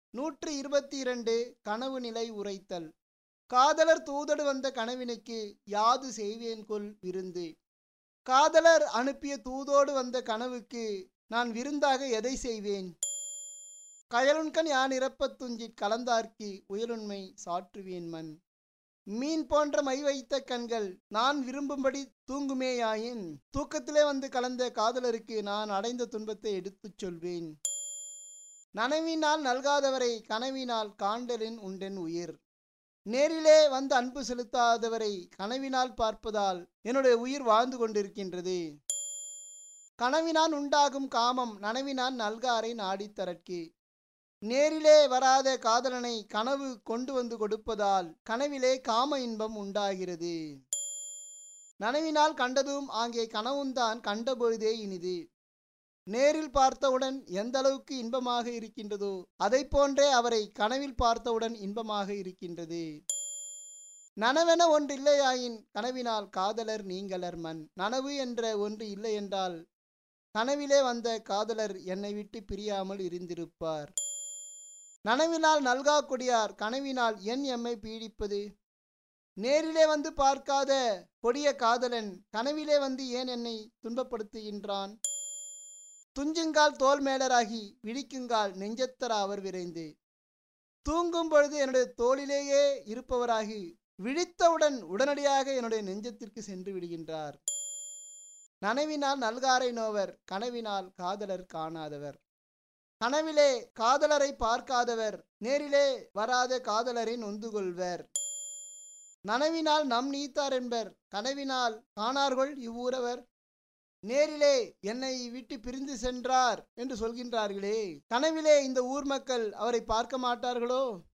நூற்று இருபத்தி இரண்டு கனவு நிலை உரைத்தல் காதலர் தூதடு வந்த கனவினுக்கு யாது செய்வேன் கொல் விருந்து காதலர் அனுப்பிய தூதோடு வந்த கனவுக்கு நான் விருந்தாக எதை செய்வேன் கயலுண்கண் யான் இறப்பத் துஞ்சிற் கலந்தார்க்கி உயலுண்மை சாற்றுவேன் மண் மீன் போன்ற மை வைத்த கண்கள் நான் விரும்பும்படி தூங்குமேயாயின் தூக்கத்திலே வந்து கலந்த காதலருக்கு நான் அடைந்த துன்பத்தை எடுத்துச் சொல்வேன் நனவினால் நல்காதவரை கனவினால் காண்டலின் உண்டென் உயிர் நேரிலே வந்து அன்பு செலுத்தாதவரை கனவினால் பார்ப்பதால் என்னுடைய உயிர் வாழ்ந்து கொண்டிருக்கின்றது கனவினான் உண்டாகும் காமம் நனவினான் நல்காரை நாடித் தரற்கு நேரிலே வராத காதலனை கனவு கொண்டு வந்து கொடுப்பதால் கனவிலே காம இன்பம் உண்டாகிறது நனவினால் கண்டதும் ஆங்கே கனவுந்தான் கண்டபொழுதே இனிது நேரில் பார்த்தவுடன் எந்த அளவுக்கு இன்பமாக இருக்கின்றதோ அதை போன்றே அவரை கனவில் பார்த்தவுடன் இன்பமாக இருக்கின்றது நனவென ஒன்று இல்லையாயின் கனவினால் காதலர் நீங்களர் மண் நனவு என்ற ஒன்று இல்லை என்றால் கனவிலே வந்த காதலர் என்னை விட்டு பிரியாமல் இருந்திருப்பார் நனவினால் நல்கா கொடியார் கனவினால் என் எம்மை பீடிப்பது நேரிலே வந்து பார்க்காத கொடிய காதலன் கனவிலே வந்து ஏன் என்னை துன்பப்படுத்துகின்றான் துஞ்சுங்கால் தோல் மேலராகி விழிக்குங்கால் நெஞ்சத்தர அவர் விரைந்து தூங்கும் பொழுது என்னுடைய தோளிலேயே இருப்பவராகி விழித்தவுடன் உடனடியாக என்னுடைய நெஞ்சத்திற்கு சென்று விடுகின்றார் நனவினால் நல்காரை நோவர் கனவினால் காதலர் காணாதவர் கனவிலே காதலரை பார்க்காதவர் நேரிலே வராத காதலரை நொந்து கொள்வர் நனவினால் நம் நீத்தார் என்பர் கனவினால் காணார்கள் இவ்வூரவர் நேரிலே என்னை விட்டு பிரிந்து சென்றார் என்று சொல்கின்றார்களே கனவிலே இந்த ஊர் மக்கள் அவரை பார்க்க மாட்டார்களோ